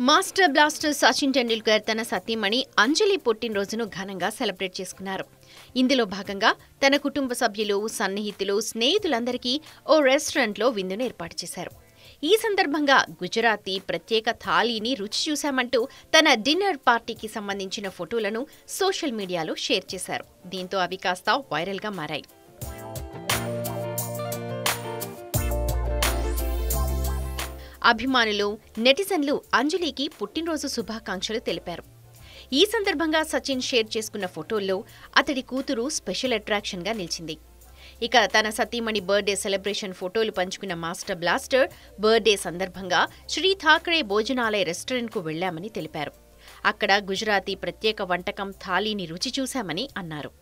master blaster Sachin Tendulkar తన సతీమణి అంజలి పుట్టినరోజును ఘనంగా సెలబ్రేట్ చేసుకున్నారు ఇందులో భాగంగా తన కుటుంబ సభ్యులు సన్నిహితులు స్నేహితులందరికీ ఓ రెస్టారెంట్లో విందును ఏర్పాటు చేశారు ఈ సందర్భంగా గుజరాతీ ప్రత్యేక థాలీని రుచి చూశామంటూ తన డిన్నర్ పార్టీకి సంబంధించిన ఫోటోలను సోషల్ మీడియాలో షేర్ చేశారు దీంతో అవి కాస్త వైరల్గా మారాయి అభిమానులు నెటిజన్లు అంజలికి పుట్టినరోజు శుభాకాంక్షలు తెలిపారు ఈ సందర్భంగా సచిన్ షేర్ చేసుకున్న ఫోటోల్లో అతడి కూతురు స్పెషల్ అట్రాక్షన్గా నిలిచింది ఇక తన సతీమణి బర్త్డే సెలబ్రేషన్ ఫోటోలు పంచుకున్న మాస్టర్ బ్లాస్టర్ బర్త్డే సందర్భంగా శ్రీ ఠాకరే భోజనాలయ రెస్టారెంట్కు వెళ్లామని తెలిపారు అక్కడ గుజరాతీ ప్రత్యేక వంటకం థాలీని రుచి చూశామని అన్నారు